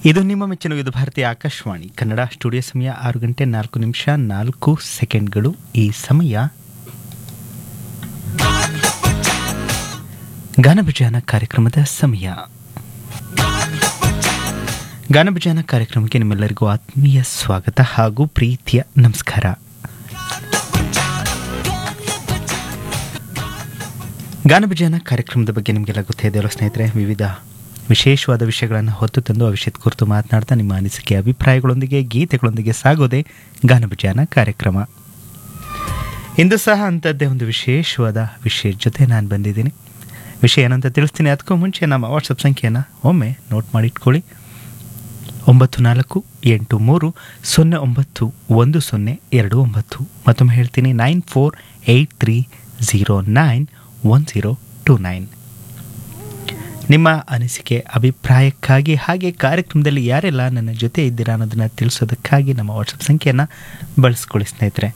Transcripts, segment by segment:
ಇದು ನಿಮ್ಮ ಮೆಚ್ಚಿನ ಇದು ಭಾರತೀಯ ಆಕಾಶವಾಣಿ ಕನ್ನಡ ಸ್ಟುಡಿಯೋ ಸಮಯ ಆರು ಗಂಟೆ ನಾಲ್ಕು ನಿಮಿಷ ನಾಲ್ಕು ಸೆಕೆಂಡ್ಗಳು ಈ ಸಮಯ ಗಾನಭಜಾನ ಕಾರ್ಯಕ್ರಮದ ಸಮಯ ಗಾನಭಜಾನ ಕಾರ್ಯಕ್ರಮಕ್ಕೆ ನಿಮ್ಮೆಲ್ಲರಿಗೂ ಆತ್ಮೀಯ ಸ್ವಾಗತ ಹಾಗೂ ಪ್ರೀತಿಯ ನಮಸ್ಕಾರ ಗಾನಭಜಾನ ಕಾರ್ಯಕ್ರಮದ ಬಗ್ಗೆ ನಿಮಗೆಲ್ಲ ಗೊತ್ತೇ ಇದೆಯಲ್ಲ ಸ್ನೇಹಿತರೆ ವಿವಿಧ ವಿಶೇಷವಾದ ವಿಷಯಗಳನ್ನು ಹೊತ್ತು ತಂದು ಆ ವಿಷಯದ ಕುರಿತು ಮಾತನಾಡ್ತಾ ನಿಮ್ಮ ಅನಿಸಿಕೆ ಅಭಿಪ್ರಾಯಗಳೊಂದಿಗೆ ಗೀತೆಗಳೊಂದಿಗೆ ಸಾಗೋದೇ ಗಾನಭಜಾನ ಕಾರ್ಯಕ್ರಮ ಇಂದು ಸಹ ಅಂಥದ್ದೇ ಒಂದು ವಿಶೇಷವಾದ ವಿಷಯ ಜೊತೆ ನಾನು ಬಂದಿದ್ದೀನಿ ವಿಷಯ ಏನಂತ ತಿಳಿಸ್ತೀನಿ ಅದಕ್ಕೂ ಮುಂಚೆ ನಮ್ಮ ವಾಟ್ಸಪ್ ಸಂಖ್ಯೆಯನ್ನು ಒಮ್ಮೆ ನೋಟ್ ಮಾಡಿಟ್ಕೊಳ್ಳಿ ಒಂಬತ್ತು ನಾಲ್ಕು ಎಂಟು ಮೂರು ಸೊನ್ನೆ ಒಂಬತ್ತು ಒಂದು ಸೊನ್ನೆ ಎರಡು ಒಂಬತ್ತು ಮತ್ತೊಮ್ಮೆ ಹೇಳ್ತೀನಿ nine four eight three zero nine one zero two nine ನಿಮ್ಮ ಅನಿಸಿಕೆ ಅಭಿಪ್ರಾಯಕ್ಕಾಗಿ ಹಾಗೆ ಕಾರ್ಯಕ್ರಮದಲ್ಲಿ ಯಾರೆಲ್ಲ ನನ್ನ ಜೊತೆ ಇದ್ದೀರಾ ಅನ್ನೋದನ್ನು ತಿಳಿಸೋದಕ್ಕಾಗಿ ನಮ್ಮ ವಾಟ್ಸಪ್ ಸಂಖ್ಯೆಯನ್ನು ಬಳಸ್ಕೊಳ್ಳಿ ಸ್ನೇಹಿತರೆ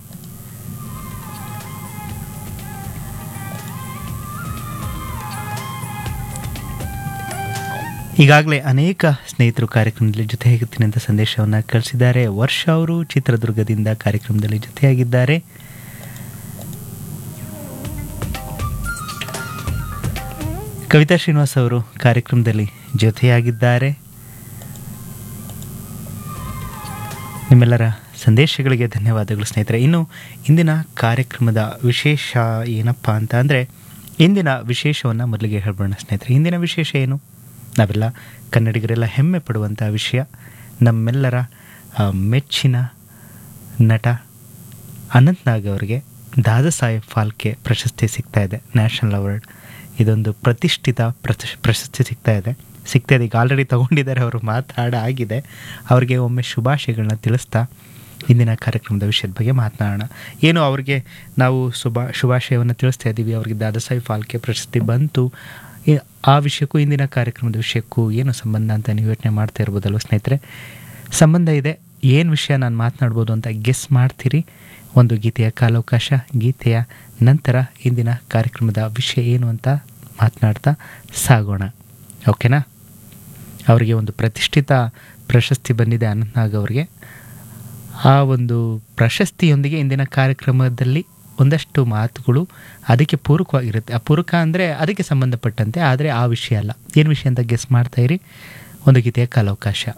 ಈಗಾಗಲೇ ಅನೇಕ ಸ್ನೇಹಿತರು ಕಾರ್ಯಕ್ರಮದಲ್ಲಿ ಜೊತೆಯಾಗುತ್ತೀನಿ ಅಂತ ಸಂದೇಶವನ್ನು ಕಳಿಸಿದ್ದಾರೆ ವರ್ಷ ಅವರು ಚಿತ್ರದುರ್ಗದಿಂದ ಕಾರ್ಯಕ್ರಮದಲ್ಲಿ ಜೊತೆಯಾಗಿದ್ದಾರೆ ಕವಿತಾ ಶ್ರೀನಿವಾಸ್ ಅವರು ಕಾರ್ಯಕ್ರಮದಲ್ಲಿ ಜೊತೆಯಾಗಿದ್ದಾರೆ ನಿಮ್ಮೆಲ್ಲರ ಸಂದೇಶಗಳಿಗೆ ಧನ್ಯವಾದಗಳು ಸ್ನೇಹಿತರೆ ಇನ್ನು ಇಂದಿನ ಕಾರ್ಯಕ್ರಮದ ವಿಶೇಷ ಏನಪ್ಪ ಅಂತ ಅಂದರೆ ಇಂದಿನ ವಿಶೇಷವನ್ನು ಮೊದಲಿಗೆ ಹೇಳ್ಬೋಣ ಸ್ನೇಹಿತರೆ ಇಂದಿನ ವಿಶೇಷ ಏನು ನಾವೆಲ್ಲ ಕನ್ನಡಿಗರೆಲ್ಲ ಹೆಮ್ಮೆ ಪಡುವಂಥ ವಿಷಯ ನಮ್ಮೆಲ್ಲರ ಆ, ಮೆಚ್ಚಿನ ನಟ ಅನಂತ್ನಾಗ್ ಅವರಿಗೆ ದಾದಾ ಸಾಹೇಬ್ ಫಾಲ್ಕೆ ಪ್ರಶಸ್ತಿ ಸಿಗ್ತಾ ಇದೆ ನ್ಯಾಷನಲ್ ಅವಾರ್ಡ್ ಇದೊಂದು ಪ್ರತಿಷ್ಠಿತ ಪ್ರಶ ಪ್ರಶಸ್ತಿ ಸಿಗ್ತಾ ಇದೆ ಸಿಗ್ತಾ ಇದೆ ಈಗ ಆಲ್ರೆಡಿ ತೊಗೊಂಡಿದ್ದಾರೆ ಅವರು ಮಾತಾಡ ಆಗಿದೆ ಅವರಿಗೆ ಒಮ್ಮೆ ಶುಭಾಶಯಗಳನ್ನ ತಿಳಿಸ್ತಾ ಇಂದಿನ ಕಾರ್ಯಕ್ರಮದ ವಿಷಯದ ಬಗ್ಗೆ ಮಾತನಾಡೋಣ ಏನು ಅವ್ರಿಗೆ ನಾವು ಶುಭ ಶುಭಾಶಯವನ್ನು ತಿಳಿಸ್ತಾ ಇದ್ದೀವಿ ಅವ್ರಿಗೆ ದಾದಾ ಸಾಹೇಬ್ ಫಾಲ್ಕೆ ಪ್ರಶಸ್ತಿ ಬಂತು ಈ- ಆ ವಿಷಯಕ್ಕೂ ಇಂದಿನ ಕಾರ್ಯಕ್ರಮದ ವಿಷಯಕ್ಕೂ ಏನು ಸಂಬಂಧ ಅಂತ ನೀವು ಯೋಚನೆ ಮಾಡ್ತಾ ಇರ್ಬೋದಲ್ವ ಸ್ನೇಹಿತರೆ ಸಂಬಂಧ ಇದೆ ಏನು ವಿಷಯ ನಾನು ಮಾತನಾಡ್ಬೋದು ಅಂತ ಗೆಸ್ ಮಾಡ್ತೀರಿ ಒಂದು ಗೀತೆಯ ಕಾಲಾವಕಾಶ ಗೀತೆಯ ನಂತರ ಇಂದಿನ ಕಾರ್ಯಕ್ರಮದ ವಿಷಯ ಏನು ಅಂತ ಮಾತನಾಡ್ತಾ ಸಾಗೋಣ ಓಕೆನಾ ಅವರಿಗೆ ಒಂದು ಪ್ರತಿಷ್ಠಿತ ಪ್ರಶಸ್ತಿ ಬಂದಿದೆ ಅನಂತ್ನಾಗ್ ಅವರಿಗೆ ಆ ಒಂದು ಪ್ರಶಸ್ತಿಯೊಂದಿಗೆ ಇಂದಿನ ಕಾರ್ಯಕ್ರಮದಲ್ಲಿ ಒಂದಷ್ಟು ಮಾತುಗಳು ಅದಕ್ಕೆ ಪೂರಕವಾಗಿರುತ್ತೆ ಆ ಪೂರಕ ಅಂದರೆ ಅದಕ್ಕೆ ಸಂಬಂಧಪಟ್ಟಂತೆ ಆದರೆ ಆ ವಿಷಯ ಅಲ್ಲ ಏನು ವಿಷಯ ಅಂತ ಗೆಸ್ ಮಾಡ್ತಾ ಇರಿ ಒಂದು ಗೀತೆಯ ಕಾಲಾವಕಾಶ